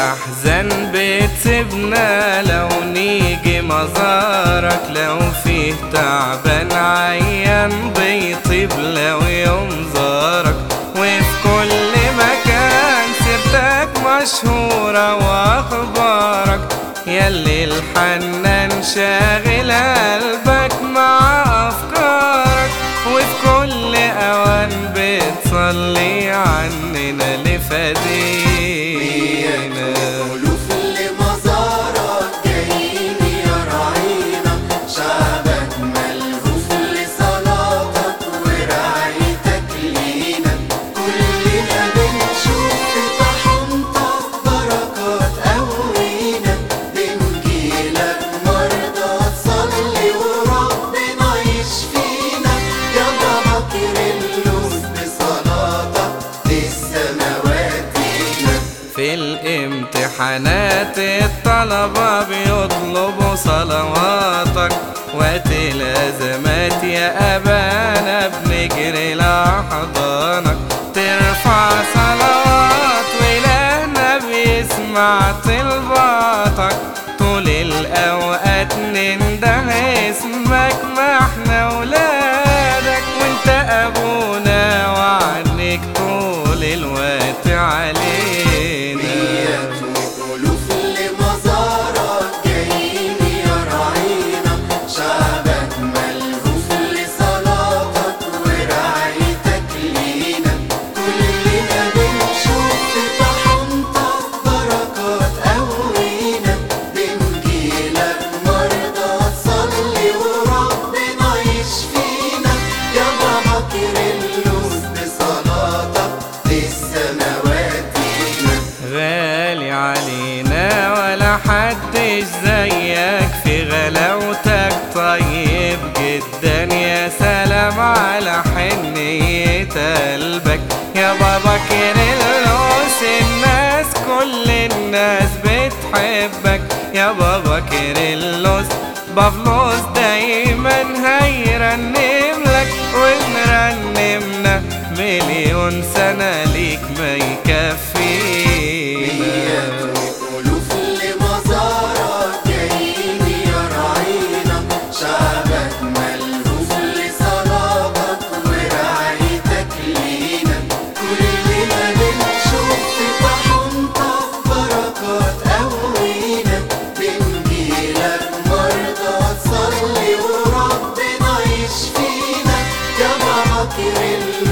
الأحزان بتسيبنا لو نيجي مزارك لو فيه تعبان عيان بيطيب لو يوم زارك وفي كل مكان سيرتك مشهورة وأخبارك ياللي الحنان شاغل قلبك مع أفكارك وفي كل أوان بتصلي عننا لفدينا ألوف لمزارك جايين يراعينا شعبك ملهوف لصلاتك ورعايتك لينا كلنا بنشوف في طحنتك بركات قوينا بنجيلك مرضى تصلي وربنا يشفينا يا بابا كريلوس بصلاتك للسماوات لينا في الامتحانات الطلبة بيطلبوا صلواتك وقت الأزمات يا أبانا بنجري لأحضانك ترفع صلوات وإلهنا بيسمع طلباتك طول الأوقات ننده اسمك ما احنا ولادك وانت أبونا وعنك طول الوقت علينا ألوف لمزارك جايين يراعينا شعبك ملهوف لصلاتك ورعايتك لينا كلنا بنشوف في طحنتك بركات قوينا بنجيلك مرضى تصلي وربنا يشفينا يا بابا كريلوس بصلاتك للسماوات لينا غالي علينا ولا حدش زيك في غلاوتك طيب جدا يا سلام على حنية قلبك يا بابا كيرلس الناس كل الناس بتحبك يا بابا كيرلس بابلوس دايما هيرنم لك ونرنمنا مليون سنة ليك ما يكفينا ألوف لمزارك جايين يراعينا شعبك ملهوف لصلاتك ورعايتك لينا كلنا بنشوف في طحنتك بركات قوينا بنجيلك مرضى تصلي وربنا يشفينا يا بابا كريل